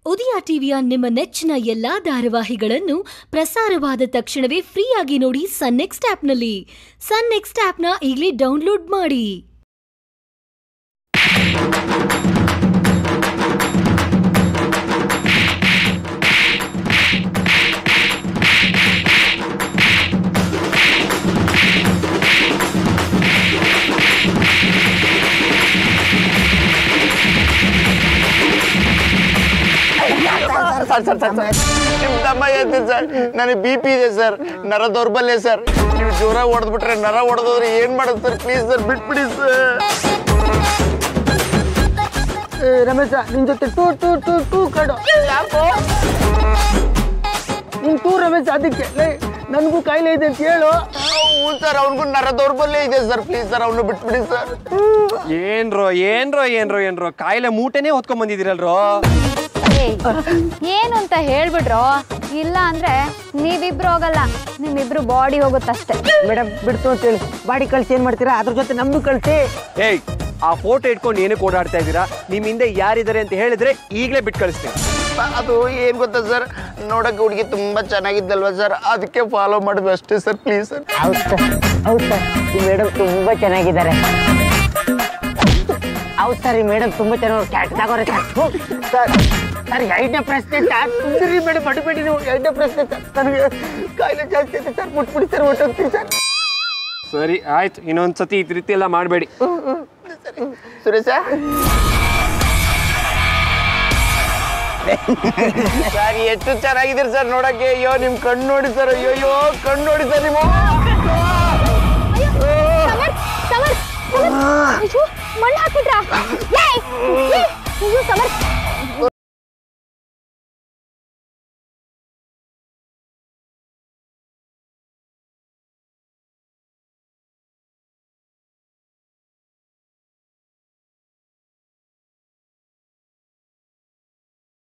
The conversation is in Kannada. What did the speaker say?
ಉದಯ ಟಿವಿಯ ನಿಮ್ಮ ನೆಚ್ಚಿನ ಎಲ್ಲಾ ಧಾರಾವಾಹಿಗಳನ್ನು ಪ್ರಸಾರವಾದ ತಕ್ಷಣವೇ ಫ್ರೀಯಾಗಿ ನೋಡಿ ಸನ್ ನೆಕ್ಸ್ಟ್ ಆಪ್ನಲ್ಲಿ ಸನ್ ನೆಕ್ಸ್ಟ್ ಆಪ್ನ ಈಗಲೇ ಡೌನ್ಲೋಡ್ ಮಾಡಿ ಸರ್ ಸರ್ ಸರ್ ಸರ್ ನಿಮ್ ತಮ್ಮ ಎದ್ದೆ ಸರ್ ನನಗೆ ಬಿ ಪಿ ಇದೆ ಸರ್ ನರ ದೌರ್ಬಲ್ಯ ಸರ್ ನೀವು ಜೋರ ಹೊಡೆದ್ಬಿಟ್ರೆ ನರ ಹೊಡೆದೋದ್ರೆ ಏನ್ ಮಾಡೋದು ಸರ್ ಪ್ಲೀಸ್ ಸರ್ ಬಿಟ್ಬಿಡಿ ಸರ್ ರಮೇಶ ನಿನ್ ಜೊತೆ ಟೂ ಟೂ ಟೂ ಟೂ ಕಡು ಯಾಕೋ ನಿನ್ ಟೂ ರಮೇಶ ಅದಕ್ಕೆ ಲೇ ನನಗೂ ಕಾಯಿಲೆ ಇದೆ ಅಂತ ಹೇಳು ಹ್ಞೂ ಸರ್ ಅವ್ನಿಗೂ ನರ ದೌರ್ಬಲ್ಯ ಇದೆ ಸರ್ ಪ್ಲೀಸ್ ಸರ್ ಅವನು ಬಿಟ್ಬಿಡಿ ಸರ್ ಏನ್ರೋ ಏನ್ರೋ ಏನ್ರೋ ಏನ್ರೋ ಕಾಯಿಲೆ ಮೂಟೆನೇ ಹೊತ್ಕೊಂಡ್ ಬಂದಿದ್ದೀರಲ್ರೋ ಏಯ್, ಏನು ಅಂತ ಹೇಳ್ಬಿಟ್ರು ಇಲ್ಲ ಅಂದ್ರೆ ನೀವಿಬ್ರು ಹೋಗಲ್ಲ ನಿಮ್ಮಿಬ್ರು ಬಾಡಿ ಹೋಗುತ್ತಷ್ಟೇ ಮೇಡಮ್ ಬಿಡ್ತು ಅಂತ ಹೇಳಿ ಬಾಡಿ ಕಳ್ಸಿ ಏನ್ ಮಾಡ್ತೀರಾ ಅದ್ರ ಜೊತೆ ನಮ್ದು ಕಳ್ಸಿ ಏಯ್ ಆ ಫೋಟೋ ಇಟ್ಕೊಂಡು ಏನಕ್ಕೆ ಓಡಾಡ್ತಾ ಇದ್ದೀರಾ ನಿಮ್ ಹಿಂದೆ ಯಾರಿದ್ದಾರೆ ಅಂತ ಹೇಳಿದ್ರೆ ಈಗಲೇ ಬಿಟ್ಟು ಕಳಿಸ್ತೀನಿ ಅದು ಏನ್ ಗೊತ್ತಾ ಸರ್ ನೋಡಕ್ಕೆ ಹುಡುಗಿ ತುಂಬಾ ಚೆನ್ನಾಗಿದ್ದಲ್ವಾ ಸರ್ ಅದಕ್ಕೆ ಫಾಲೋ ಮಾಡಿದ್ವಿ ಅಷ್ಟೇ ಸರ್ ಪ್ಲೀಸ್ ಸರ್ ಹೌದು ಸರ್ ಹೌದು ಸರ್ ಈ ಮೇಡಮ್ ತುಂಬಾ ಚೆನ್ನಾಗಿದ್ದಾರೆ ಹೌದು ಸರ್ ಈ ಮೇಡಮ್ ತುಂಬಾ ಚೆನ್ನಾಗಿ ಕ್ಯಾಟ್ ತಗೋರಿ ಸರ್ ಸರ್ ಎರಡನೇ ಪ್ರಶ್ನೆ ಸರ್ ಸುಂದರಿ ಮೇಡಮ್ ಮಡಿಬೇಡಿ ನೀವು ಎರಡನೇ ಪ್ರಶ್ನೆ ಸರ್ ನನಗೆ ಕಾಯಿಲೆ ಜಾಸ್ತಿ ಇದೆ ಸರ್ ಮುಟ್ಬಿಡಿ ಸರ್ ಹೊಟ್ಟೋಗ್ತೀನಿ ಸರ್ ಸರಿ ಆಯ್ತು ಇನ್ನೊಂದ್ಸತಿ ಈ ರೀತಿ ಎಲ್ಲ ಮಾಡಬೇಡಿ ಸುರೇಶ ಸರ್ ಎಷ್ಟು ಚೆನ್ನಾಗಿದ್ದೀರಿ ಸರ್ ನೋಡಕ್ಕೆ ಅಯ್ಯೋ ನಿಮ್ ಕಣ್ಣು ನೋಡಿ ಸರ್ ಅಯ್ಯೋ ಅಯ್ಯೋ ಕಣ್ಣು ನೋಡಿ ಸರ್ ನೀವು ಸಮರ್ ಸಮರ್ ಸಮರ್ ಅಯ್ಯೋ ಮಣ್ಣು ಹಾಕ್ಬಿಟ್ರಾ ಏಯ್, ಏಯ್, ಅಯ್ಯೋ ಸಮರ್